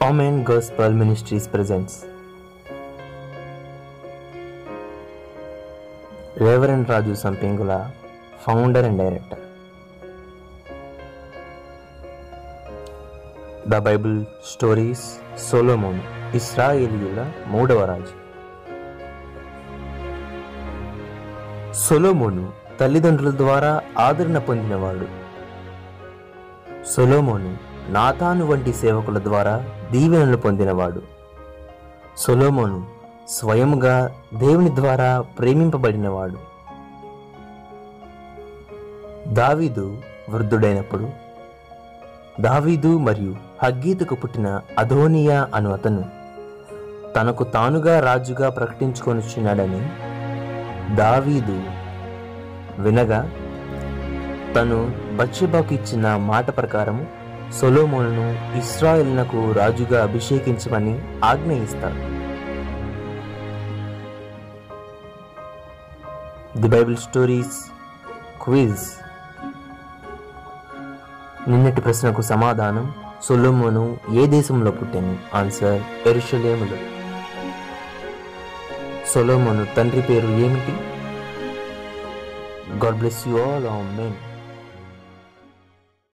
Amen Gospel Ministries presents Reverend Raju Sampingula, founder and director. The Bible stories Solomon ఇస్రాయేలీయుల మూడవ రాజు సొలోమోను తల్లిదండ్రుల ద్వారా ఆదరణ పొందినవాడు సొలోమోను నాతాను వంటి సేవకుల ద్వారా దీవెనలు పొందినవాడు సొలోమోను స్వయముగా దేవుని ద్వారా ప్రేమింపబడినవాడు దావీదు వృద్ధుడైనప్పుడు దావీదు మరియు హగ్గీతుకు పుట్టిన అధోనియా అను అతను తనకు తానుగా రాజుగా ప్రకటించుకొనిచున్నాడని దావీదు వినగా తను బత్షెబాకు ఇచ్చిన మాట ప్రకారం సొలోమోనును ఇస్రాయేల్నకు రాజుగా అభిషేకించమని ఆజ్ఞయిస్తాడు ది బైబిల్ స్టోరీస్ క్విజ్ నిన్నటి ప్రశ్నకు సమాధానం సొలోమోను ఏ దేశంలో పుట్టాను ఆన్సర్ ఎరుషలేములో సొలోమోను తండ్రి పేరు ఏమిటి God bless you all men